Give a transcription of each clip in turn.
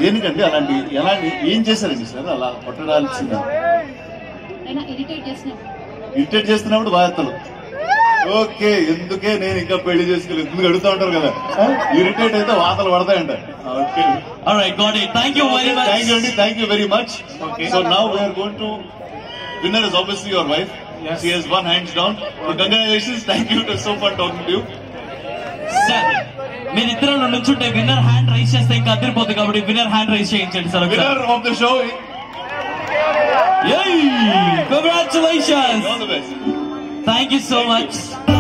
దేనికండి అలాంటి ఎలాంటి ఏం చేశారండి సార్ అలా కొట్టడాల్సిన అయినా ఇరిటేట్ చేసినప్పుడు ఇరిటేట్ చేస్తున్నప్పుడు బాధ్యతలు ఓకే ఎందుకే నేను ఇంకా పెళ్లి చేసుకోలేదు ఎందుకు అడుగుతా ఉంటారు కదా ఇరిటేట్ అయితే వాతలు పడతాయంట okay Alright, got it. Thank you very much. Thank you అండి thank you very much Okay. So now we are going to winner is obviously your wife Yes. She has won hands down congratulations thank you too so for talking you sir మీరిద్దరు నుంచుంటే winner hand raise చేస్తే ఇంకా అదిరిపోతుంది కాబట్టి winner hand raise చేయించండి sir ఒకసారి winner of the show congratulations all the best thank you so much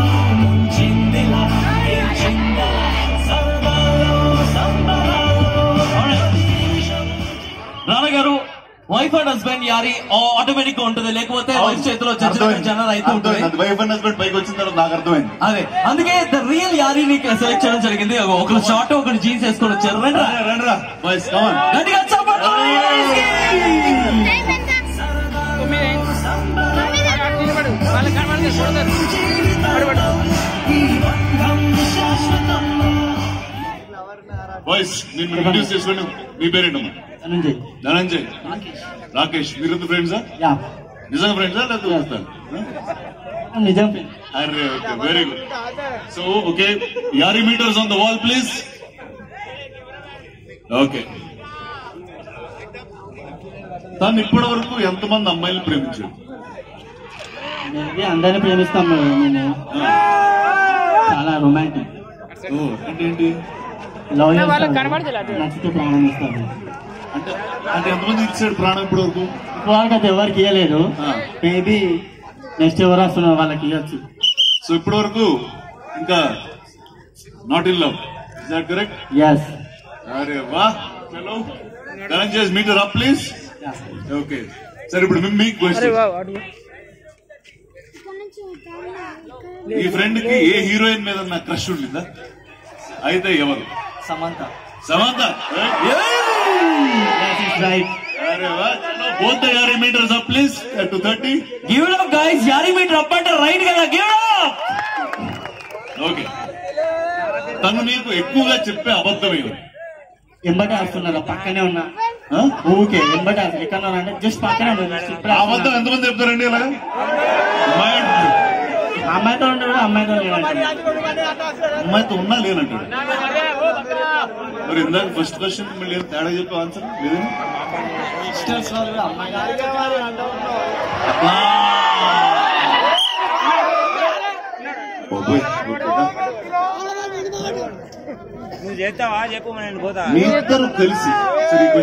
Rana గారు wife and husband యారి ఆటోమేటిక్ గా ఉంటుంది లేకపోతే వైఫ్ చేతిలో జనరల్ అయితే ఉంటుంది వైఫ్ అండ్ హస్బెండ్ పైకి వచ్చిన తర్వాత నాకు అర్థమైంది అదే అందుకే ద రియల్ యారీని సెలెక్ట్ చేయడం జరిగింది ఒకరు షార్ట్ ఒకరు జీన్స్ వేసుకొని వచ్చారు రండి రా. రండి రా బాయ్స్ కమాన్ గట్టిగా చప్పట్లు వాళ్ళకి కనబడితే చూడతారు పడిపడు బాయ్స్ మీరు ఇంట్రడ్యూస్ చేసుకోండి మీ పేరేంటమ్మా ధనంజయ్ ధనంజయ్ రాకేష్ మీరు ఫ్రెండ్సా యా నిజంగా ఫ్రెండ్సా లేదా చూస్తాను నిజం అరే okay very good so okay యారీ meters on the wall please okay తను ఇప్పటి వరకు ఎంతమంది అమ్మాయిలు ప్రేమించాడు మేబీ అందరిని ప్రేమిస్తాం మేము చాలా రొమాంటిక్ ఓ, అంటే ఏంటి లవ్ వాళ్ళకి కనబడతలే అటు. నచ్చితే ప్రాణం ఇస్తాము అంటే అంటే ఎంతమంది ఇచ్చాడు ప్రాణం ఇప్పటి వరకు ఇప్పటివరకు అయితే ఎవరికి ఇవ్వలేదు ఆ. మేబీ నెక్స్ట్ ఎవరు వస్తున్నారు వాళ్ళకి ఇవ్వచ్చు సో ఇప్పటి వరకు ఇంకా not in love is that correct yes అరే వా చలో Dhananjay meter up please okay సరే ఇప్పుడు మీ- మీకు అరే క్వశ్చన్ వావ్ అటు ఈ ఫ్రెండ్ కి ఏ హీరోయిన్ మీద నా క్రష్ ఉండిందా అయితే ఎవరు సమంత సమంత రైట్ అరే వా చలో బోత్ యారీ meters up please two thirty give it up guys యారీ మీటర్ అప్ అంటే రైట్ కదా గివ్ ఇట్ అప్ ఓకే తను నీకు ఎక్కువగా చెప్పే అబద్ధం ఏమి ఎంబటే వస్తున్నారు పక్కనే ఉన్నా ఆ? ఊకే ఎంబటే ఎక్కడ అంటే జస్ట్ పక్కనే ఉన్నారు Just ఇప్పుడే ఆ అబద్ధం ఎంతమంది చెప్తారండి ఇలా అమ్మాయి అంటున్నాడు. అమ్మాయితో ఉంటాడు అమ్మాయితో లేడంటాడు. అమ్మాయితో ఉన్నా లేనంటాడు మరి ఇందాక ఫస్ట్ క్వశ్చన్ మళ్ళీ ఏం తేడా చెప్పే ఆన్సర్ లేదని సిస్టర్స్ వాళ్ళు కూడా అమ్మాయి బాబోయ్, ఓకేనా? నువ్వు చేస్తావా చెప్పు నేను పోతా మీ ఇద్దరు కలిసి సరే ఈ